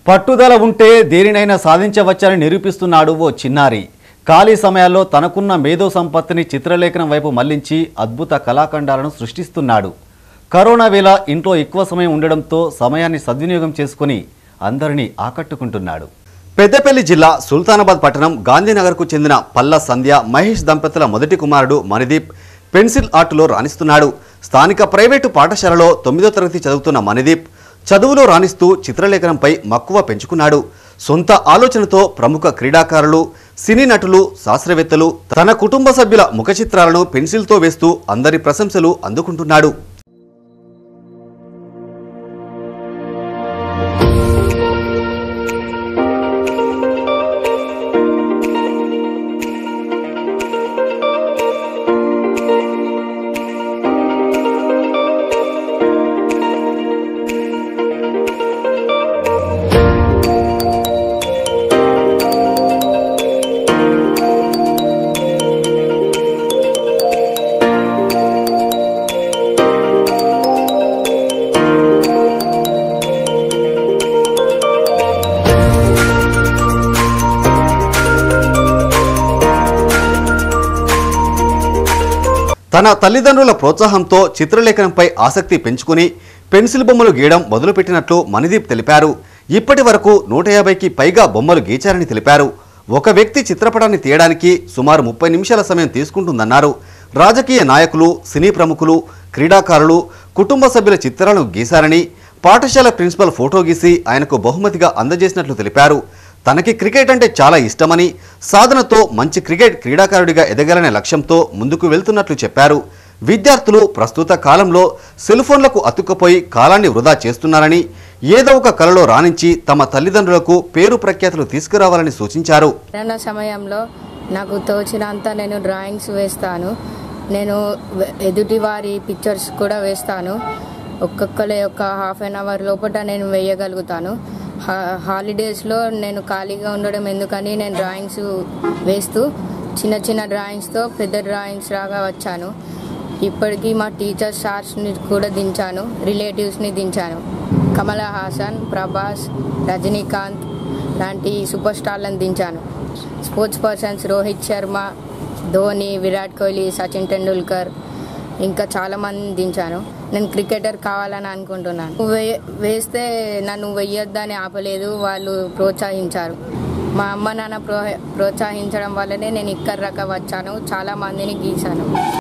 పట్టుదల ఉంటే దేనినైనా సాధించవచ్చని నిరూపిస్తున్నాడు ఓ చిన్నారి ఖాళీ సమయాల్లో తనకున్న మేధో సంపత్తిని చిత్రలేఖనం వైపు మళ్లించి అద్భుత కళాఖండాలను సృష్టిస్తున్నాడు కరోనా వేళ ఇంట్లో ఎక్కువ సమయం ఉండడంతో సమయాన్ని సద్వినియోగం చేసుకుని అందరినీ ఆకట్టుకుంటున్నాడు పెద్దపల్లి జిల్లా సుల్తానాబాద్ పట్టణం గాంధీనగర్కు చెందిన పల్ల సంధ్య మహేష్ దంపతుల మొదటి కుమారుడు మణిదీప్ పెన్సిల్ ఆర్టులో రాణిస్తున్నాడు స్థానిక ప్రైవేటు పాఠశాలలో తొమ్మిదో తరగతి చదువుతున్న మణిదీప్ చదువులో రాణిస్తూ చిత్రలేఖనంపై మక్కువ పెంచుకున్నాడు సొంత ఆలోచనతో ప్రముఖ క్రీడాకారులు సినీ నటులు శాస్త్రవేత్తలు తన కుటుంబ సభ్యుల ముఖ చిత్రాలను పెన్సిల్తో వేస్తూ అందరి ప్రశంసలు అందుకుంటున్నాడు తన తల్లిదండ్రుల ప్రోత్సాహంతో చిత్రలేఖనంపై ఆసక్తి పెంచుకుని పెన్సిల్ బొమ్మలు గీయడం మొదలుపెట్టినట్లు మణిదీప్ తెలిపారు ఇప్పటి వరకు నూట యాభైకి పైగా బొమ్మలు గీచారని తెలిపారు ఒక వ్యక్తి చిత్రపటాన్ని తీయడానికి సుమారు ముప్పై నిమిషాల సమయం తీసుకుంటుందన్నారు రాజకీయ నాయకులు సినీ ప్రముఖులు క్రీడాకారులు కుటుంబ సభ్యుల చిత్రాలను గీశారని పాఠశాల ప్రిన్సిపల్ ఫోటో గీసి ఆయనకు బహుమతిగా అందజేసినట్లు తెలిపారు తనకి క్రికెట్ అంటే చాలా ఇష్టమని సాధనతో మంచి క్రికెట్ క్రీడాకారుడిగా ఎదగాలనే లక్ష్యంతో ముందుకు వెళ్తున్నట్లు చెప్పారు విద్యార్థులు ప్రస్తుత కాలంలో సెల్ ఫోన్లకు అతుక్కుపోయి కాలాన్ని వృధా చేస్తున్నారని ఏదో ఒక కలలో రాణించి తమ తల్లిదండ్రులకు పేరు ప్రఖ్యాతులు తీసుకురావాలని సూచించారు కరోనా సమయంలో నాకు తోచినంత నేను డ్రాయింగ్స్ వేస్తాను నేను వె- ఎదుటి వారి పిక్చర్స్ కూడా వేస్తాను ఒక్కొక్కరి యొక్క హాఫ్ అన్ అవర్ లోపల నేను వేయగలుగుతాను హా- హాలిడేస్లో నేను ఖాళీగా ఉండడం ఎందుకని నేను డ్రాయింగ్స్ వేస్తూ చిన్న చిన్న డ్రాయింగ్స్తో పెద్ద డ్రాయింగ్స్ లాగా వచ్చాను ఇప్పటికీ మా టీచర్స్ సార్స్ని కూడా దించాను రిలేటివ్స్ని దించాను కమల్ హాసన్ ప్రభాస్ రజనీకాంత్ లాంటి సూపర్ స్టార్లను దించాను స్పోర్ట్స్ పర్సన్స్ రోహిత్ శర్మ ధోని విరాట్ కోహ్లీ సచిన్ టెండూల్కర్ ఇంకా చాలా మందిని దించాను నేను క్రికెటర్ కావాలని అనుకుంటున్నాను వే- వేస్తే నన్ను వెయ్యొద్దని ఆపలేదు వాళ్ళు ప్రోత్సహించారు మా అమ్మ నాన్న ప్రో ప్రోత్సహించడం వల్లనే నేను ఇక్కడ రక వచ్చాను చాలా మందిని గీశాను